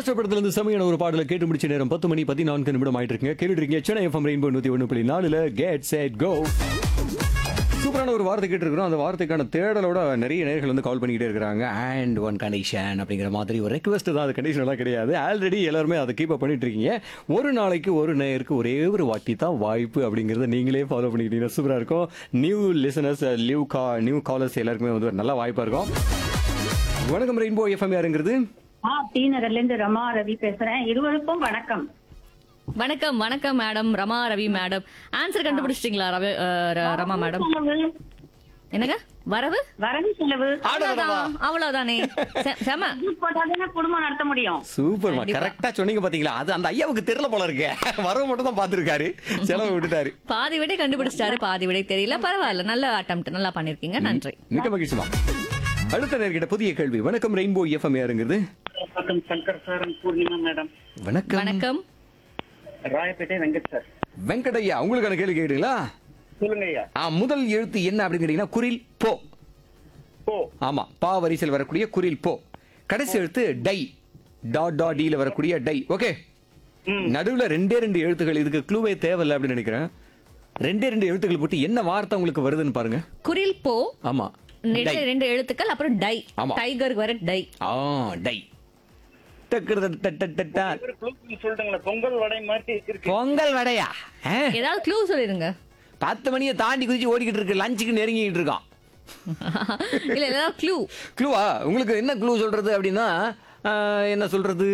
Master படத்துல இருந்து செமையான ஒரு பாடல கேட்டு முடிச்ச நேரம் பத்து மணி பதினான்கு நிமிடம் ஆயிட்டு இருக்குங்க கேட்டுட்டு இருக்கீங்க சென்னை எஃப்எம் ரெயின்போ நூத்தி ஒன்று புள்ளி நாலுல கெட் செட் கோ சூப்பரான ஒரு வார்த்தை கேட்டிருக்கிறோம் அந்த வார்த்தைக்கான தேடலோட நிறைய நேர்கள் வந்து கால் பண்ணிக்கிட்டே இருக்கிறாங்க அண்ட் ஒன் கண்டிஷன் அப்படிங்கிற மாதிரி ஒரு ரெக்வஸ்ட் தான் அது கண்டிஷன் எல்லாம் கிடையாது ஆல்ரெடி எல்லாருமே அதை கீப் பண்ணிட்டு இருக்கீங்க ஒரு நாளைக்கு ஒரு நேருக்கு ஒரே ஒரு வாட்டி தான் வாய்ப்பு அப்படிங்கறத நீங்களே ஃபாலோ பண்ணிக்கிட்டீங்கன்னா சூப்பரா இருக்கும் நியூ லிசனர்ஸ் நியூ கா நியூ காலர்ஸ் எல்லாருக்குமே வந்து ஒரு நல்ல வாய்ப்பா இருக்கும் வணக்கம் ரெயின்போ எஃப்எம் யாருங்கிறது ஆ டி நகர்ல இருந்து ரமா ரவி பேசுறேன் இருவருக்கும் வணக்கம் வணக்கம் வணக்கம் madam Rama Ravi madam answer கண்டுபிடிச்சிட்டீங்களா ரவி அஹ், ர- ரமா மேடம் செலவு என்னங்க வரவு வரவு செலவு அவ்வளவுதான் அவ்வளவுதானே செ- செம இது போட்டாதானே குடும்பம் நடத்த முடியும் சூப்பர்மா கண்டிப்பா. கரெக்டா சொன்னீங்க பாத்தீங்களா அது அந்த ஐயாவுக்கு தெரியல போல இருக்கு வரவு மட்டும் தான் பாத்துருக்காரு செலவு விட்டுட்டாரு பாதி விடை கண்டுபிடிச்சிட்டாரு பாதி விடை தெரியல பரவாயில்ல நல்ல அட்டம் நல்லா பண்ணிருக்கீங்க நன்றி மிக்க மகிழ்ச்சிமா அடுத்த நேர்கிட்ட புதிய கேள்வி வணக்கம் ரெயின்போ எஃப்எம் யாருங்கிறது வணக்கம் Shankar sir and Poornima madam வணக்கம் வணக்கம் ராயப்பேட்டை வெங்கட் சார் வெங்கடையா உங்களுக்கான கேள்வி கேட்டீங்களா சொல்லுங்க ஐயா ஆ, முதல் எழுத்து என்ன அப்படின்னு கேட்டீங்கன்னா குரில் போ ஓ ஆமா பா வரிசையில் வரக்கூடிய குரில் போ கடைசி எழுத்து டை டாட் டாட் டில வரக்கூடிய டை ஓகே ம். நடுவுல ரெண்டே ரெண்டு எழுத்துக்கள் இதுக்கு க்ளூவே தேவையில்லை அப்படின்னு நினைக்கிறேன் ரெண்டே ரெண்டு எழுத்துக்கள் போட்டு என்ன வார்த்தை உங்களுக்கு வருதுன்னு பாருங்க குரில் போ ஆமா ரெண்டு டை ரெண்டு எழுத்துக்கள் அப்புறம் டை ஆமா. டைகருக்கு வர டை ஆ டை டக்குறது டட் டட் டட் டட். ஒரு குழுக்கு சொல்லிட்டுங்களேன் பொங்கல் வடை மாதிரி இருக்கு பொங்கல் வடையா ஆ, ஏதாவது க்ளூ சொல்லிருங்க பத்து மணியை தாண்டி குதிச்சு ஓடிக்கிட்டு இருக்கு லஞ்சுக்கு நெருங்கிட்டு இருக்கான் இல்ல ஏதாவது க்ளூ க்ளூவா உங்களுக்கு என்ன க்ளூ சொல்றது அப்படின்னா ஆ, என்ன சொல்றது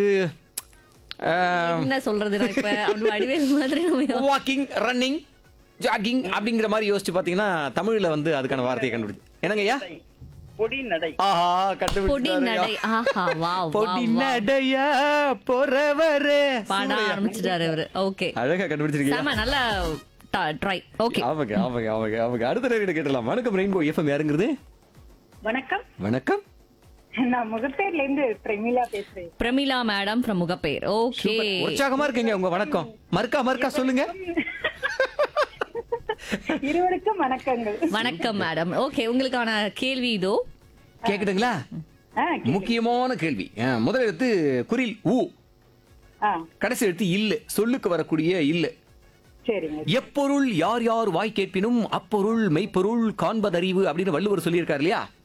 என்ன சொல்றது நான் இப்ப அப்படி வடிவேல் மாதிரி நம்ம வாக்கிங் ரன்னிங் ஜாகிங் அப்படிங்கிற மாதிரி யோசிச்சு பாத்தீங்கன்னா தமிழ்ல வந்து அதுக்கான வார்த்தையை கண்டுபிடிச்சு என்னங்க ஐயா பொடி நடை ஆஹா பொடி நடை கண்டுபிடிச்சு ஆஹா வாவ் பொடி நடையா போறவரே பாட ஆரம்பிச்சிட்டாரு அவரு ஓகே அழகா கண்டுபிடிச்சிருக்கீங்க செம நல்ல ட்ரை ஓகே ஆமாங்க ஆமாங்க ஆமாங்க ஆமாங்க அடுத்த நேரம் கேட்டலாம் வணக்கம் ரெயின்போ எஃப்எம் யாருங்கிறது வணக்கம் வணக்கம் நான் முகப்பேர்ல இருந்து பிரமிளா பேசுறேன் Pramila madam from Mogappair okay super. உற்சாகமா இருக்கீங்க உங்க வணக்கம் மறுக்கா மறுக்கா சொல்லுங்க இருவருக்கும் வணக்கங்கள் வணக்கம் மேடம் ஓகே உங்களுக்கான கேள்வி இதோ கேக்குதுங்களா ஆ, முக்கியமான கேள்வி ஆ, முதல் எழுத்து குரில் ஊ ஆ, கடைசி எழுத்து இல்லு சொல்லுக்கு வரக்கூடிய இல்லு சரிங்க எப்பொருள் யார் யார் வாய் கேட்பினும் அப்பொருள் மெய்ப்பொருள் காண்பதறிவு அப்படின்னு வள்ளுவர் சொல்லியிருக்காரு இல்லையா